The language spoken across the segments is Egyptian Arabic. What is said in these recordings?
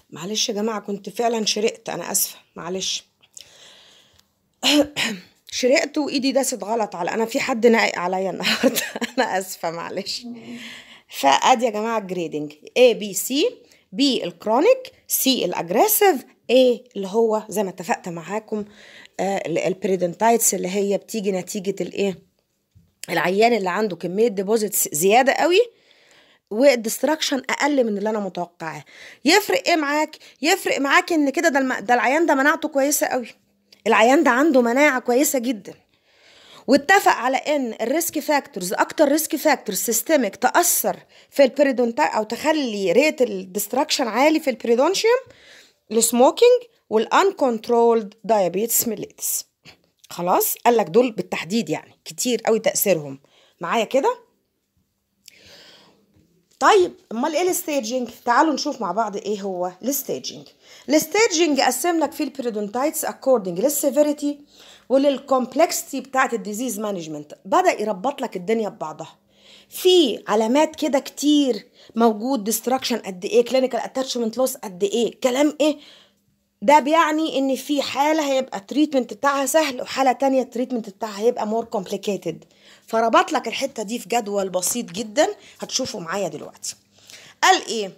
معلش يا جماعة كنت فعلا شرقت أنا آسفة معلش شرقت وإيدي داست غلط على أنا في حد ناقق عليا النهاردة أنا آسفة معلش فأدي يا جماعة الجريدنج A B C B الكرونيك C الأجريسيف A اللي هو زي ما اتفقت معاكم آه البريدنتايتس اللي هي بتيجي نتيجة الإيه العيان اللي عنده كمية ديبوزيتس زيادة قوي والدستراكشن اقل من اللي انا متوقعاه يفرق ايه معاك يفرق معاك ان كده ده, الم... ده العيان ده مناعته كويسه قوي العيان ده عنده مناعه كويسه جدا واتفق على ان الريسك فاكتورز اكتر ريسك فاكتور سيستميك تاثر في البريدونتا او تخلي ريت الدستراكشن عالي في البريدونشيوم السموكينج والان كنترولد دايابيتس ميليتس خلاص قال لك دول بالتحديد يعني كتير قوي تاثيرهم معايا كده طيب امال ايه الستيجنج تعالوا نشوف مع بعض ايه هو الستيجنج الستيجنج قسم لك فيه البريدونتايتس اكوردنج للسيفيريتي وللكومبلكسيتي بتاعت الديزيز مانجمنت بدا يربط لك الدنيا ببعضها في علامات كده كتير موجود ديستراكشن قد ايه كلينيكال اتاتشمنت لوس قد ايه كلام ايه ده بيعني ان في حاله هيبقى التريتمنت بتاعها سهل وحاله تانية التريتمنت بتاعها هيبقى مور كومبليكيتد فربط لك الحته دي في جدول بسيط جدا هتشوفوا معايا دلوقتي قال ايه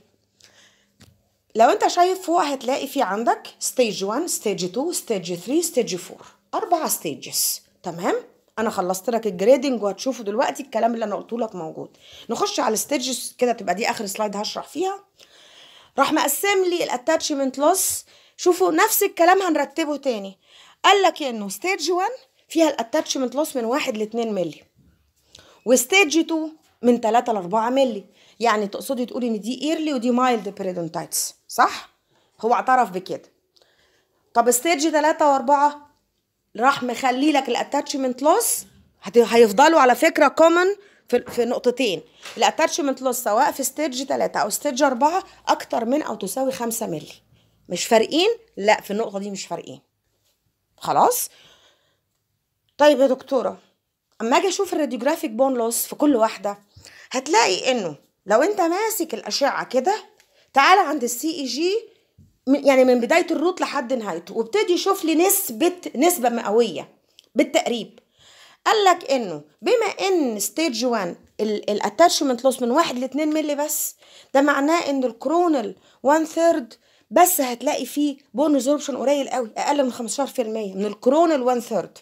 لو انت شايف فوق هتلاقي في عندك ستيج 1 ستيج 2 ستيج 3 ستيج 4 اربع ستيجز تمام انا خلصت لك الجريدنج وهتشوفوا دلوقتي الكلام اللي انا قلته لك موجود نخش على الستيجز كده تبقى دي اخر سلايد هشرح فيها راح مقسم لي الاتاتشمنت لوس شوفوا نفس الكلام هنرتبه تاني قال لك انه ستيج 1 فيها الاتاتشمنت لوس من 1 ل 2 مللي وستيج 2 من 3 ل 4 مللي يعني تقصدي تقولي ان دي ايرلي ودي مايلد بريدونتايتس صح هو اعترف بكده طب ستيج 3 و4 راح مخلي لك الاتاتشمنت لوس هيفضلوا على فكره كومن في في نقطتين الاتاتشمنت لوس سواء في ستيج 3 او ستيج 4 اكتر من او تساوي 5 مللي مش فارقين لا في النقطه دي مش فارقين خلاص طيب يا دكتوره اما اجي اشوف الراديوجرافيك بون لوس في كل واحده هتلاقي انه لو انت ماسك الاشعه كده تعالى عند السي اي جي يعني من بدايه الروت لحد نهايته وابتدي شوف لي نسبه نسبه مئويه بالتقريب قال لك انه بما ان ستيج 1 الاتاتشمنت لوس من 1 ل 2 مللي بس ده معناه ان الكرونال 1 ثيرد بس هتلاقي فيه بون ريزوربشن قليل قوي اقل من 15% من الكرونال 1 ثيرد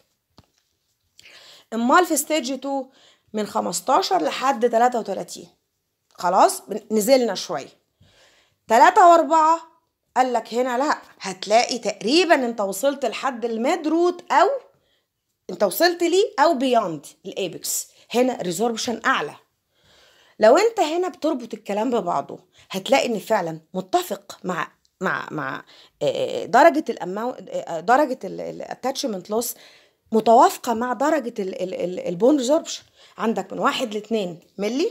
امال في ستيج 2 من 15 لحد 33 خلاص نزلنا شويه 3 و4 قال لك هنا لا هتلاقي تقريبا انت وصلت لحد الميد روت او انت وصلت ليه او بياند الايبكس هنا ريزوربشن اعلى لو انت هنا بتربط الكلام ببعضه هتلاقي ان فعلا متفق مع مع مع درجه الاماو درجه الاتاتشمنت لوس متوافقه مع درجه البون ريزوربشن عندك من 1 ل 2 ملي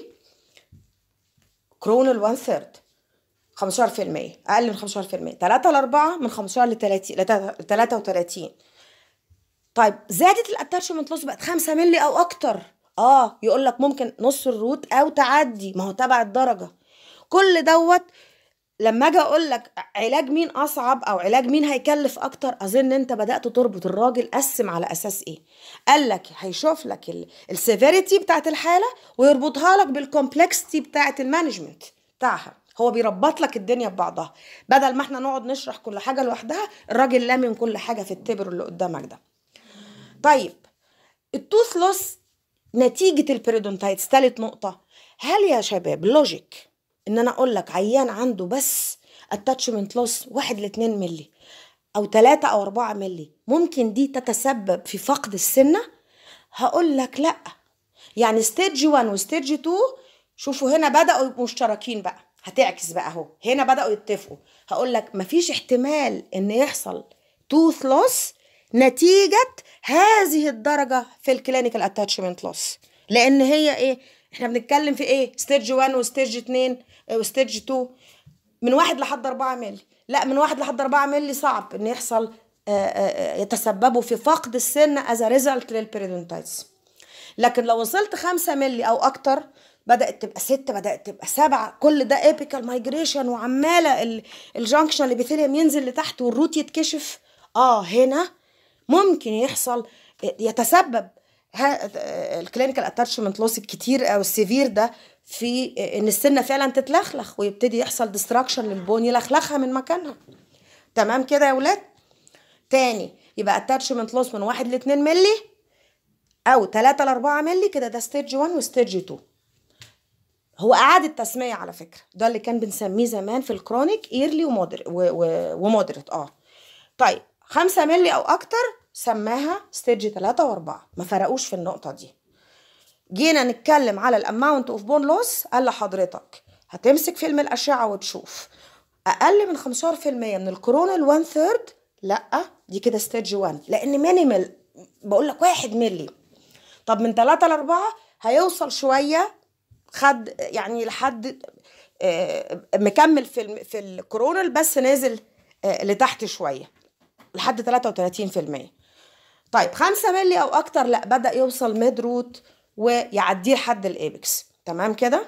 كرونال 1 ثيرد 15% اقل من 15% 3 ل 4 من 15 ل 30 ل 33 طيب زادت الاتاتشمنت لوس بقت 5 ملي او اكتر اه يقول لك ممكن نص الروت او تعدي ما هو تبع الدرجه كل دوت لما اجي اقول لك علاج مين اصعب او علاج مين هيكلف اكتر اظن انت بدات تربط الراجل قسم على اساس ايه قال لك هيشوف لك السيفيريتي بتاعت الحاله ويربطها لك بالكومبلكسيتي بتاعت المانجمنت بتاعها هو بيربط لك الدنيا ببعضها بدل ما احنا نقعد نشرح كل حاجه لوحدها الراجل لامم كل حاجه في التبر اللي قدامك ده طيب التوث لوس نتيجه البريدونتايتس ثالث نقطه هل يا شباب لوجيك ان انا اقول لك عيان عنده بس اتاتشمنت لوس 1 ل 2 مللي او 3 او 4 مللي ممكن دي تتسبب في فقد السنه هقول لك لا يعني ستيج 1 وستيج 2 شوفوا هنا بداوا يبقوا مشتركين بقى هتعكس بقى اهو هنا بداوا يتفقوا هقول لك مفيش احتمال ان يحصل توث لوس نتيجه هذه الدرجه في الكلينيكال اتاتشمنت لوس لان هي ايه احنا بنتكلم في ايه ستيج 1 وستيج 2 وستيج 2 من واحد لحد 4 مللي لا من واحد لحد 4 مللي صعب ان يحصل يتسببوا في فقد السن از ريزلت للبريدونتايتس لكن لو وصلت 5 مللي او اكتر بدات تبقى ستة بدات تبقى سبعة كل ده ايبيكال مايجريشن وعماله الجانكشن الابيثيليوم ينزل لتحت والروت يتكشف اه هنا ممكن يحصل يتسبب الكلينيكال اتاتشمنت لوس الكتير او السيفير ده في ان السنه فعلا تتلخلخ ويبتدي يحصل ديستراكشن للبون يلخلخها من مكانها تمام كده يا ولاد تاني يبقى اتاتشمنت لوس من 1 ل 2 مللي او 3 ل 4 مللي كده ده ستيج 1 وستيج 2 هو اعاده تسميه على فكره ده اللي كان بنسميه زمان في الكرونيك ايرلي ومودر ومودريت اه طيب 5 مللي او اكتر سماها ستيج 3 و4 ما فرقوش في النقطه دي جينا نتكلم على الاماونت اوف بون لوس قال لحضرتك هتمسك فيلم الاشعه وتشوف اقل من 15% من الكورونال 1 ثيرد لا دي كده ستيج 1 لان مينيمال بقول لك 1 مللي طب من 3 ل 4 هيوصل شويه خد يعني لحد مكمل في في الكورونال بس نازل لتحت شويه لحد 33% طيب 5 مللي او اكتر لا بدا يوصل ميد روت ويعديه لحد الايبكس تمام كده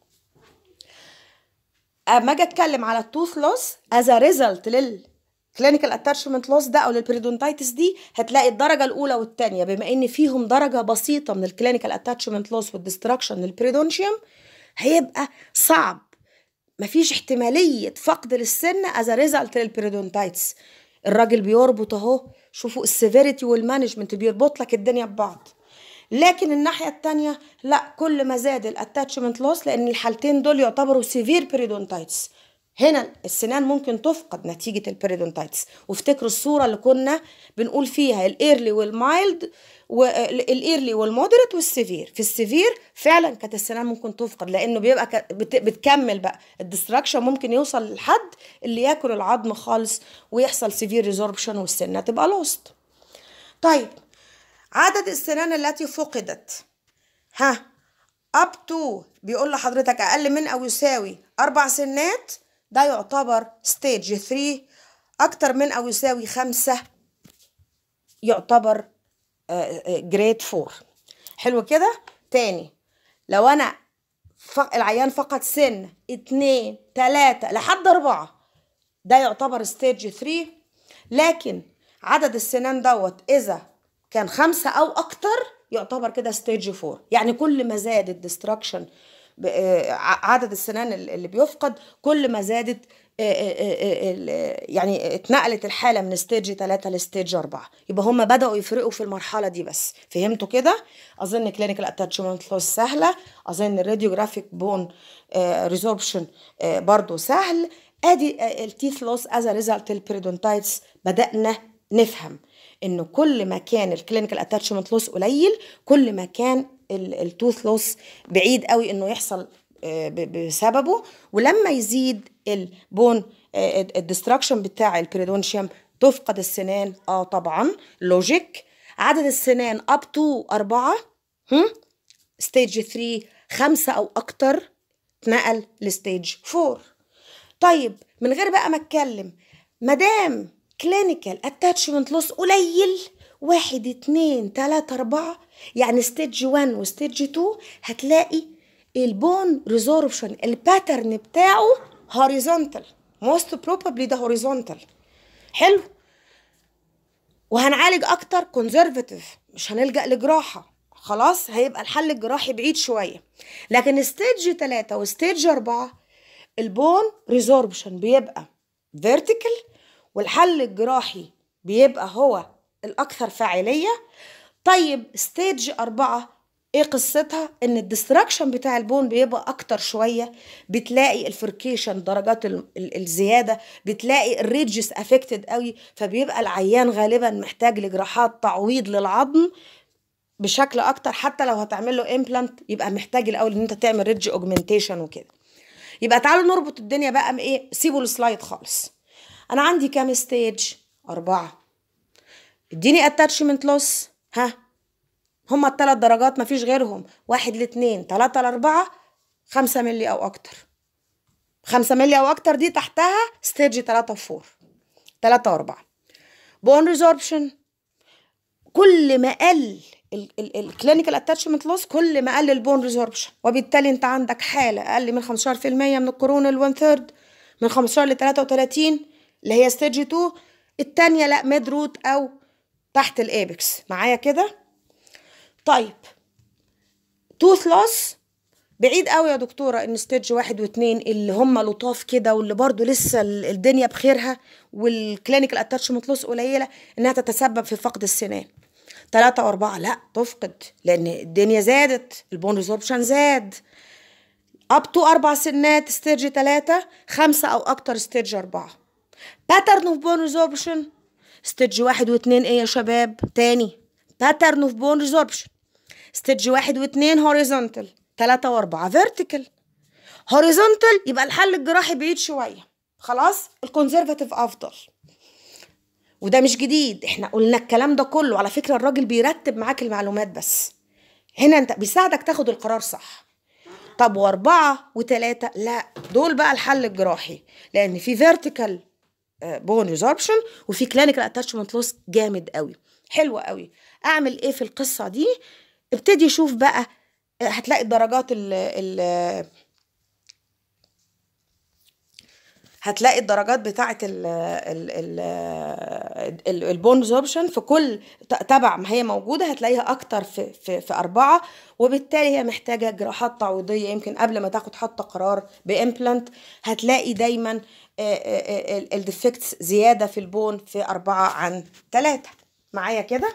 اما اجي اتكلم على التوث لوس از ريزلت لل كلينيكال اتاتشمنت لوس ده او للبريدونتايتس دي هتلاقي الدرجه الاولى والثانيه بما ان فيهم درجه بسيطه من الكلينيكال اتاتشمنت لوس والديستراكشن للبريدونشيوم هيبقى صعب مفيش احتماليه فقد للسن از ريزلت للبريدونتايتس الراجل بيربط اهو شوفوا السيفيريتي والمانجمنت بيربط لك الدنيا ببعض لكن الناحيه الثانيه لا كل ما زاد الاتاتشمنت لوس لان الحالتين دول يعتبروا سيفير بريدونتايتس هنا السنان ممكن تفقد نتيجة البريدونتايتس وافتكروا الصورة اللي كنا بنقول فيها الايرلي والمايلد والايرلي والمودريت والسيفير في السيفير فعلا كانت السنان ممكن تفقد لانه بيبقى بتكمل بقى الدستراكشن ممكن يوصل للحد اللي ياكل العظم خالص ويحصل سيفير ريزوربشن والسنه تبقى لوست طيب عدد السنان التي فقدت ها اب تو بيقول لحضرتك اقل من او يساوي اربع سنات ده يعتبر ستيج 3 اكتر من او يساوي خمسة يعتبر جريد 4 حلو كده تاني لو انا العيان فقد سن اتنين تلاتة لحد اربعة ده يعتبر ستيج 3 لكن عدد السنان دوت اذا كان خمسة او اكتر يعتبر كده ستيج 4 يعني كل ما زاد الدستراكشن عدد السنان اللي بيفقد كل ما زادت يعني اتنقلت الحاله من ستيج 3 لستيج 4 يبقى هم بداوا يفرقوا في المرحله دي بس فهمتوا كده اظن كلينيكال اتاتشمنت لوس سهله اظن الراديوجرافيك بون ريزوربشن برضو سهل ادي التيث لوس از ريزلت البريدونتايتس بدانا نفهم انه كل ما كان الكلينيكال اتاتشمنت لوس قليل كل ما كان التوث لوس بعيد قوي انه يحصل بسببه ولما يزيد البون الدستراكشن بتاع البريدونشيوم تفقد السنان اه طبعا لوجيك عدد السنان اب تو أربعة ستيج 3 خمسة أو أكتر اتنقل لستيج 4 طيب من غير بقى ما اتكلم مدام كلينيكال اتاتشمنت لوس قليل واحد اتنين تلاتة أربعة يعني ستيج 1 وستيج 2 هتلاقي البون ريزوربشن الباترن بتاعه هوريزونتال موست بروبابلي ده هوريزونتال حلو وهنعالج اكتر كونزرفاتيف مش هنلجا لجراحه خلاص هيبقى الحل الجراحي بعيد شويه لكن ستيج 3 وستيج 4 البون ريزوربشن بيبقى فيرتيكال والحل الجراحي بيبقى هو الاكثر فاعليه طيب ستيج أربعة ايه قصتها ان الدستراكشن بتاع البون بيبقى اكتر شويه بتلاقي الفركيشن درجات الزياده بتلاقي الريدجز افكتد قوي فبيبقى العيان غالبا محتاج لجراحات تعويض للعظم بشكل اكتر حتى لو هتعمل له امبلانت يبقى محتاج الاول ان انت تعمل ريدج اوجمنتيشن وكده يبقى تعالوا نربط الدنيا بقى بايه سيبوا السلايد خالص انا عندي كام ستيج اربعه اديني اتاتشمنت لوس ها هما التلات درجات مفيش غيرهم واحد لاتنين تلاتة لأربعة خمسة ملي أو أكتر خمسة ملي أو أكتر دي تحتها ستيج تلاتة وفور تلاتة وأربعة بون ريزوربشن كل ما قل الكلينيكال اتاتشمنت لوس كل ما قل البون ريزوربشن وبالتالي انت عندك حاله اقل من 15% من الكورونال 1 ثيرد من 15 ل 33 اللي هي ستيج 2 التانية لا ميد روت او تحت الابكس معايا كده طيب توث لوس بعيد قوي يا دكتورة ان ستيج واحد واتنين اللي هم لطاف كده واللي برضو لسه الدنيا بخيرها والكلينيكال اتاتشمنت لوس قليلة انها تتسبب في فقد السنان تلاتة وأربعة لا تفقد لأن الدنيا زادت البون ريزوربشن زاد اب تو أربع سنات ستيج تلاتة خمسة أو أكتر ستيج أربعة باترن اوف بون ريزوربشن ستيج واحد واتنين ايه يا شباب تاني باترن اوف بون ريزوربشن ستيج واحد واتنين هوريزونتال تلاتة وأربعة فيرتيكال هوريزونتال يبقى الحل الجراحي بعيد شوية خلاص الكونزرفاتيف أفضل وده مش جديد احنا قلنا الكلام ده كله على فكرة الراجل بيرتب معاك المعلومات بس هنا انت بيساعدك تاخد القرار صح طب واربعة وتلاتة لا دول بقى الحل الجراحي لان في فيرتيكال بون ريزوربشن وفي كلينيكال اتاتشمنت لوس جامد قوي حلو قوي اعمل ايه في القصة دي ابتدي شوف بقى هتلاقي الدرجات ال ال هتلاقي الدرجات بتاعه ال ال ال البون ريزوربشن في كل تبع ما هي موجوده هتلاقيها اكتر في في في اربعه وبالتالي هي محتاجه جراحات تعويضيه يمكن قبل ما تاخد حتى قرار بامبلانت هتلاقي دايما الديفكتس زياده في البون في اربعه عن ثلاثه معايا كده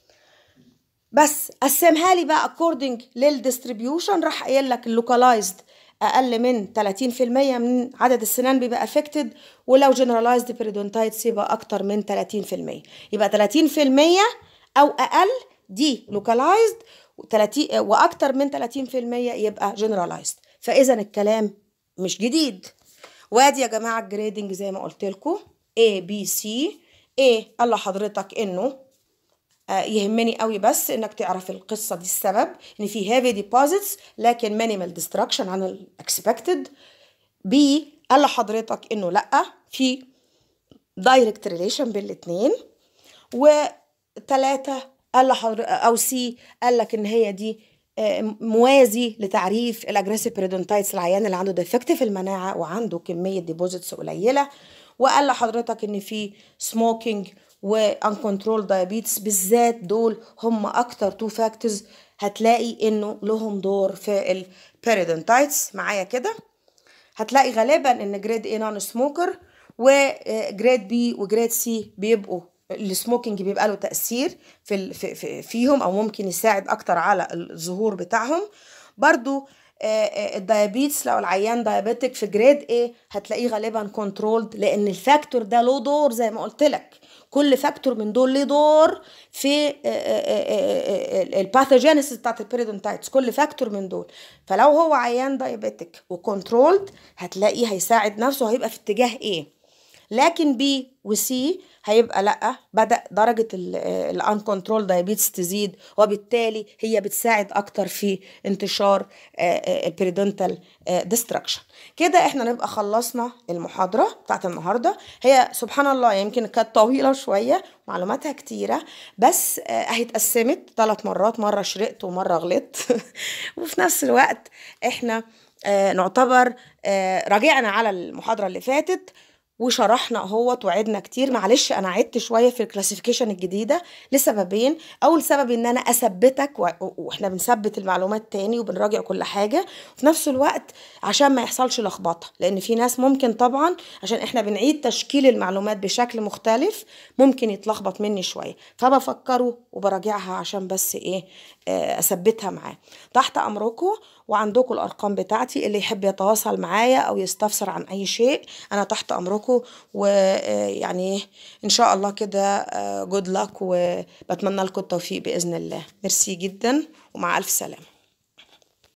بس قسمها لي بقى according للديستريبيوشن راح قايل لك اللوكالايزد اقل من 30% من عدد السنان بيبقى افكتد ولو جنرالايزد بيريدونتايتس يبقى اكتر من 30% يبقى 30% او اقل دي لوكالايزد واكتر من 30% يبقى جنرالايزد فاذا الكلام مش جديد وادي يا جماعه الجريدنج زي ما قلت لكم A B C A قال لحضرتك انه يهمني قوي بس انك تعرف القصه دي السبب ان في هيفي ديبوزيتس لكن مينيمال ديستراكشن عن الاكسبكتد بي قال لحضرتك انه لا في دايركت ريليشن بين الاثنين وثلاثه قال لحضرتك او سي قال لك ان هي دي موازي لتعريف الاجريسيف بريدونتايتس العيان اللي عنده ديفكت في المناعه وعنده كميه ديبوزيتس قليله وقال لحضرتك ان في سموكينج وانكنترول دايابيتس بالذات دول هم اكتر تو فاكتورز هتلاقي انه لهم دور في البيريدونتايتس معايا كده هتلاقي غالبا ان جريد اي نون سموكر وجريد بي وجريد سي بيبقوا السموكينج بيبقى له تاثير في, في, في فيهم او ممكن يساعد اكتر على الظهور بتاعهم برضو الدايابيتس لو العيان دايابيتك في جريد A هتلاقيه غالبا كنترولد لان الفاكتور ده له دور زي ما قلت لك كل فاكتور من دول ليه دور في الباثوجينيسيس بتاعت البيريدونتايتس كل فاكتور من دول فلو هو عيان دايابيتك وكنترولد هتلاقيه هيساعد نفسه هيبقى في اتجاه ايه لكن بي وسي هيبقى لا بدا درجه الان كنترول دايابيتس تزيد وبالتالي هي بتساعد اكتر في انتشار البريدونتال ديستراكشن كده احنا نبقى خلصنا المحاضره بتاعت النهارده هي سبحان الله يمكن كانت طويله شويه معلوماتها كتيره بس اهي اتقسمت ثلاث مرات مره شرقت ومره غلطت وفي نفس الوقت احنا نعتبر راجعنا على المحاضره اللي فاتت وشرحنا اهوت وعدنا كتير معلش انا عدت شويه في الكلاسيفيكيشن الجديده لسببين اول سبب ان انا اثبتك واحنا بنثبت المعلومات تاني وبنراجع كل حاجه وفي نفس الوقت عشان ما يحصلش لخبطه لان في ناس ممكن طبعا عشان احنا بنعيد تشكيل المعلومات بشكل مختلف ممكن يتلخبط مني شويه فبفكره وبراجعها عشان بس ايه اثبتها معاه تحت امركم وعندكم الارقام بتاعتي اللي يحب يتواصل معايا او يستفسر عن اي شيء انا تحت امركم ويعني ان شاء الله كده جود لك وبتمنى لكم التوفيق باذن الله ميرسي جدا ومع الف سلامه